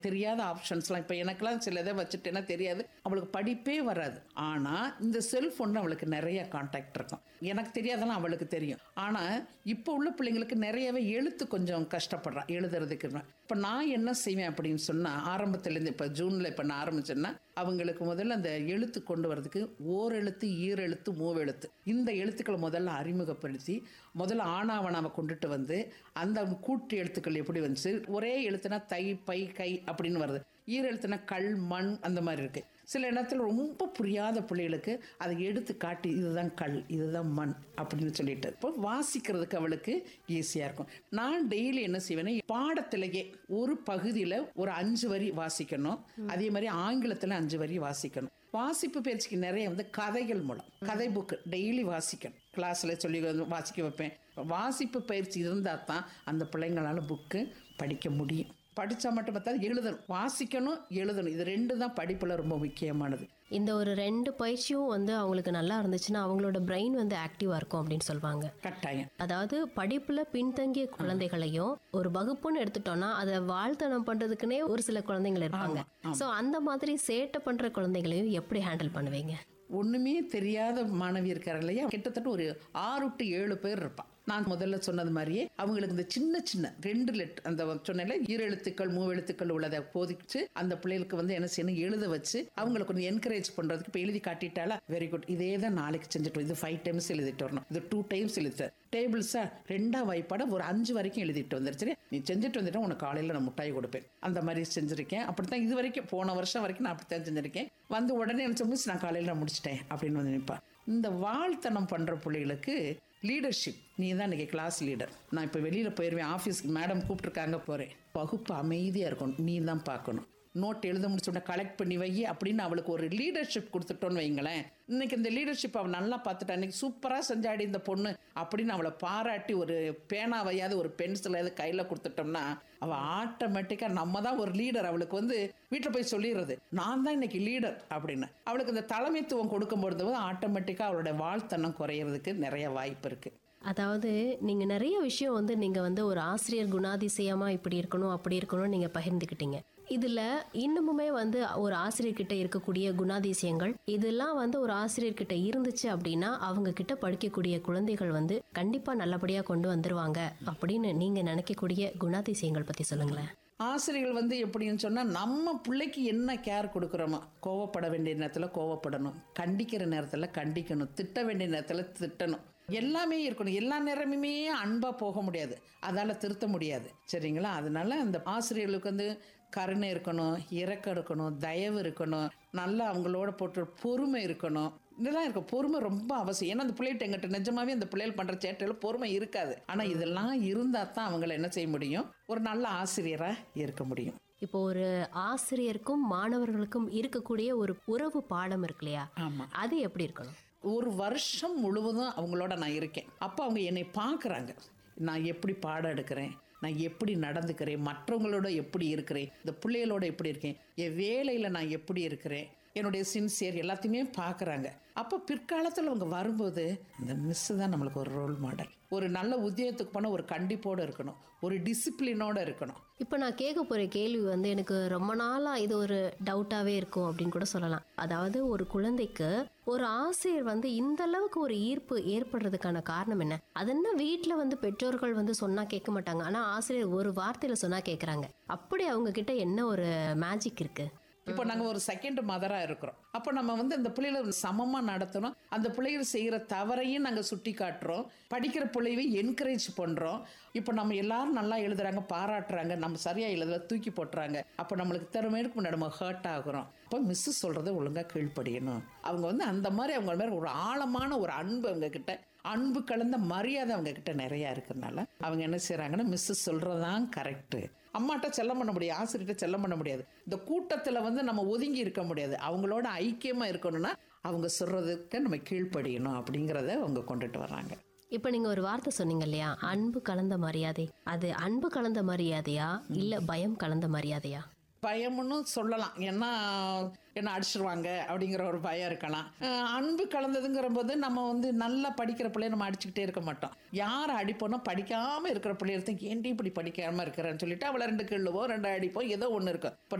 தெரியாத ஆப்ஷன்ஸ்லாம் இப்போ எனக்கெல்லாம் சில இதை வச்சுட்டேன்னா தெரியாது அவளுக்கு படிப்பே வராது ஆனால் இந்த செல்ஃபோன் அவளுக்கு நிறைய காண்டாக்ட் இருக்கும் எனக்கு தெரியாதெல்லாம் அவளுக்கு தெரியும் ஆனால் இப்போ உள்ள பிள்ளைங்களுக்கு நிறையவே எழுத்து கொஞ்சம் கஷ்டப்படுறான் எழுதுறதுக்கு இப்போ நான் என்ன செய்வேன் அப்படின்னு சொன்னால் ஆரம்பத்துலேருந்து இப்போ ஜூனில் இப்போ நான் ஆரம்பிச்சேன்னா அவங்களுக்கு முதல்ல அந்த எழுத்து கொண்டு வரதுக்கு ஓரெழுத்து ஈரெழுத்து மூவெழுத்து இந்த எழுத்துக்களை முதல்ல அறிமுகப்படுத்தி முதல்ல ஆனாவனாவை கொண்டுட்டு வந்து அந்த கூட்டு எழுத்துக்கள் எப்படி வந்துச்சு ஒரே எழுத்துனா தை பை கை அப்படின்னு வருது ஈரெழுத்துனா கல் மண் அந்த மாதிரி இருக்கு சில இடத்துல ரொம்ப புரியாத பிள்ளைகளுக்கு அதை எடுத்து காட்டி இதுதான் கல் இதுதான் மண் அப்படின்னு சொல்லிட்டு இப்போ வாசிக்கிறதுக்கு அவளுக்கு ஈஸியாக இருக்கும் நான் டெய்லி என்ன செய்வேன்னா பாடத்திலேயே ஒரு பகுதியில் ஒரு அஞ்சு வரி வாசிக்கணும் அதே மாதிரி ஆங்கிலத்தில் அஞ்சு வரி வாசிக்கணும் வாசிப்பு பயிற்சிக்கு நிறைய வந்து கதைகள் மூலம் கதை புக்கு டெய்லி வாசிக்கணும் கிளாஸில் சொல்லி வந்து வாசிக்க வைப்பேன் வாசிப்பு பயிற்சி இருந்தால் தான் அந்த பிள்ளைங்களால புக்கு படிக்க முடியும் படித்தா மட்டும் பார்த்தா எழுதணும் வாசிக்கணும் எழுதணும் இது ரெண்டு தான் படிப்பில் ரொம்ப முக்கியமானது இந்த ஒரு ரெண்டு பயிற்சியும் வந்து அவங்களுக்கு நல்லா இருந்துச்சுன்னா அவங்களோட பிரெயின் வந்து ஆக்டிவா இருக்கும் அப்படின்னு சொல்லுவாங்க கட்டாயம் அதாவது படிப்புல பின்தங்கிய குழந்தைகளையும் ஒரு வகுப்புன்னு எடுத்துட்டோம்னா அதை வாழ்த்தனம் பண்றதுக்குன்னே ஒரு சில குழந்தைகள் இருப்பாங்க சோ அந்த மாதிரி சேட்டை பண்ற குழந்தைகளையும் எப்படி ஹேண்டில் பண்ணுவீங்க ஒண்ணுமே தெரியாத மாணவி இருக்காரு இல்லையா கிட்டத்தட்ட ஒரு ஆறு டு ஏழு பேர் இருப்பான் நான் முதல்ல சொன்னது மாதிரியே அவங்களுக்கு இந்த சின்ன சின்ன ரெண்டு லெட் அந்த சொன்னேன்ல ஈரெழுத்துக்கள் மூவெழுத்துக்கள் உள்ளதை போதிச்சு அந்த பிள்ளைகளுக்கு வந்து என்ன செய்யணும் எழுத வச்சு அவங்களை கொஞ்சம் என்கரேஜ் பண்றதுக்கு இப்போ எழுதி காட்டிட்டாலா வெரி குட் இதே தான் நாளைக்கு செஞ்சுட்டு வரும். இது ஃபைவ் டைம்ஸ் எழுதிட்டு வரணும் இது டூ டைம்ஸ் எழுதிட்டு டேபிள்ஸா ரெண்டா வாய்ப்பாட ஒரு அஞ்சு வரைக்கும் எழுதிட்டு வந்துருச்சு நீ செஞ்சுட்டு வந்துட்டா உனக்கு காலையில் நான் முட்டாய் கொடுப்பேன் அந்த மாதிரி செஞ்சிருக்கேன் அப்படித்தான் இது வரைக்கும் போன வருஷம் வரைக்கும் நான் அப்படித்தான் செஞ்சிருக்கேன் வந்து உடனே எனக்கு மிஸ் நான் காலையில் நான் முடிச்சிட்டேன் அப்படின்னு வந்து நினைப்பா இந்த வாழ்த்தனம் பண்ணுற பிள்ளைகளுக்கு லீடர்ஷிப் நீ தான் இன்னைக்கு கிளாஸ் லீடர் நான் இப்போ வெளியில் போயிடுவேன் ஆஃபீஸ்க்கு மேடம் கூப்பிட்ருக்காங்க போகிறேன் வகுப்பு அமைதியாக இருக்கணும் நீ தான் பார்க்கணும் நோட் எழுத முடிச்சோடனே கலெக்ட் பண்ணி வை அப்படின்னு அவளுக்கு ஒரு லீடர்ஷிப் கொடுத்துட்டோன்னு வைங்களேன் இன்னைக்கு இந்த லீடர்ஷிப் அவள் நல்லா பார்த்துட்டா இன்னைக்கு சூப்பராக செஞ்சாடி இந்த பொண்ணு அப்படின்னு அவளை பாராட்டி ஒரு பேனாவையாவது ஒரு பென்சிலையாவது கையில் கொடுத்துட்டோம்னா அவள் ஆட்டோமேட்டிக்காக நம்ம தான் ஒரு லீடர் அவளுக்கு வந்து வீட்டில் போய் சொல்லிடுறது நான் தான் இன்னைக்கு லீடர் அப்படின்னு அவளுக்கு இந்த தலைமைத்துவம் கொடுக்கும்பொழுது ஆட்டோமேட்டிக்காக அவளோட வாழ்த்தனம் குறையிறதுக்கு நிறைய வாய்ப்பு இருக்குது அதாவது நீங்க நிறைய விஷயம் வந்து நீங்க வந்து ஒரு ஆசிரியர் குணாதிசயமா இப்படி இருக்கணும் அப்படி இருக்கணும்னு நீங்க பகிர்ந்துக்கிட்டீங்க இதுல இன்னமுமே வந்து ஒரு ஆசிரியர்கிட்ட இருக்கக்கூடிய குணாதிசயங்கள் இதெல்லாம் வந்து ஒரு ஆசிரியர்கிட்ட இருந்துச்சு அப்படின்னா அவங்க கிட்ட படிக்கக்கூடிய குழந்தைகள் வந்து கண்டிப்பா நல்லபடியா கொண்டு வந்துருவாங்க அப்படின்னு நீங்க நினைக்கக்கூடிய குணாதிசயங்கள் பத்தி சொல்லுங்களேன் ஆசிரியர்கள் வந்து எப்படின்னு சொன்னால் நம்ம பிள்ளைக்கு என்ன கேர் கொடுக்குறோமோ கோவப்பட வேண்டிய நேரத்தில் கோவப்படணும் கண்டிக்கிற நேரத்தில் கண்டிக்கணும் திட்ட வேண்டிய நேரத்தில் திட்டணும் எல்லாமே இருக்கணும் எல்லா நேரமுமே அன்பாக போக முடியாது அதால் திருத்த முடியாது சரிங்களா அதனால அந்த ஆசிரியர்களுக்கு வந்து கருணை இருக்கணும் இரக்கம் இருக்கணும் தயவு இருக்கணும் நல்லா அவங்களோட போட்டு பொறுமை இருக்கணும் இதெல்லாம் இருக்கும் பொறுமை ரொம்ப அவசியம் ஏன்னா அந்த பிள்ளைகிட்ட எங்கிட்ட நிஜமாவே அந்த பிள்ளைகள் பண்ற சேட்டையில் பொறுமை இருக்காது ஆனா இதெல்லாம் இருந்தா தான் அவங்கள என்ன செய்ய முடியும் ஒரு நல்ல ஆசிரியரா இருக்க முடியும் இப்போ ஒரு ஆசிரியருக்கும் மாணவர்களுக்கும் இருக்கக்கூடிய ஒரு உறவு பாடம் இருக்கு இல்லையா ஆமா அது எப்படி இருக்கணும் ஒரு வருஷம் முழுவதும் அவங்களோட நான் இருக்கேன் அப்போ அவங்க என்னை பார்க்குறாங்க நான் எப்படி பாடம் எடுக்கிறேன் நான் எப்படி நடந்துக்கிறேன் மற்றவங்களோட எப்படி இருக்கிறேன் இந்த பிள்ளைகளோட எப்படி இருக்கேன் என் வேலையில் நான் எப்படி இருக்கிறேன் என்னுடைய சின்சியர் எல்லாத்தையுமே பார்க்குறாங்க அப்போ பிற்காலத்தில் அவங்க வரும்போது இந்த மிஸ்ஸு தான் நம்மளுக்கு ஒரு ரோல் மாடல் ஒரு நல்ல உத்தியோகத்துக்கு போனால் ஒரு கண்டிப்போடு இருக்கணும் ஒரு டிசிப்ளினோடு இருக்கணும் இப்போ நான் கேட்க போற கேள்வி வந்து எனக்கு ரொம்ப நாளா இது ஒரு டவுட்டாவே இருக்கும் அப்படின்னு கூட சொல்லலாம் அதாவது ஒரு குழந்தைக்கு ஒரு ஆசிரியர் வந்து இந்த அளவுக்கு ஒரு ஈர்ப்பு ஏற்படுறதுக்கான காரணம் என்ன அது என்ன வீட்டில் வந்து பெற்றோர்கள் வந்து சொன்னா கேட்க மாட்டாங்க ஆனா ஆசிரியர் ஒரு வார்த்தையில சொன்னா கேட்குறாங்க அப்படி அவங்க கிட்ட என்ன ஒரு மேஜிக் இருக்கு இப்போ நாங்கள் ஒரு செகண்ட் மதராக இருக்கிறோம் அப்போ நம்ம வந்து அந்த பிள்ளைகளை சமமாக நடத்தணும் அந்த பிள்ளைகள் செய்கிற தவறையும் நாங்கள் சுட்டி காட்டுறோம் படிக்கிற பிள்ளைவை என்கரேஜ் பண்ணுறோம் இப்போ நம்ம எல்லாரும் நல்லா எழுதுறாங்க பாராட்டுறாங்க நம்ம சரியாக எழுதல தூக்கி போட்டுறாங்க அப்போ நம்மளுக்கு திறமைக்கு முன்னாடி நம்ம ஹர்ட் ஆகுறோம் அப்போ மிஸ்ஸு சொல்கிறத ஒழுங்காக கீழ்ப்படியணும் அவங்க வந்து அந்த மாதிரி அவங்க மேலே ஒரு ஆழமான ஒரு அன்பு அவங்க கிட்ட அன்பு கலந்த மரியாதை அவங்க கிட்ட நிறையா இருக்கிறனால அவங்க என்ன செய்கிறாங்கன்னா மிஸ்ஸு சொல்கிறதான் கரெக்டு அம்மாட்ட செல்லம் பண்ண முடியாது ஆசிரியர்கிட்ட செல்லம் பண்ண முடியாது இந்த கூட்டத்தில் வந்து நம்ம ஒதுங்கி இருக்க முடியாது அவங்களோட ஐக்கியமாக இருக்கணும்னா அவங்க சொல்கிறதுக்கு நம்ம கீழ்ப்படியணும் அப்படிங்கிறத அவங்க கொண்டுட்டு வராங்க இப்போ நீங்க ஒரு வார்த்தை சொன்னீங்க இல்லையா அன்பு கலந்த மரியாதை அது அன்பு கலந்த மரியாதையா இல்ல பயம் கலந்த மரியாதையா பயம்னு சொல்லலாம் ஏன்னா என்ன அடிச்சிருவாங்க அப்படிங்கிற ஒரு பயம் இருக்கலாம் அஹ் அன்பு கலந்ததுங்கிற போது நம்ம வந்து நல்லா படிக்கிற பிள்ளைய நம்ம அடிச்சுக்கிட்டே இருக்க மாட்டோம் யார் அடிப்போனா படிக்காம இருக்கிற பிள்ளைய எடுத்து ஏன்டி இப்படி படிக்காம இருக்கிறேன்னு சொல்லிட்டு அவளை ரெண்டு கிள்ளுவோ ரெண்டு அடிப்போ ஏதோ ஒன்று இருக்கும் இப்போ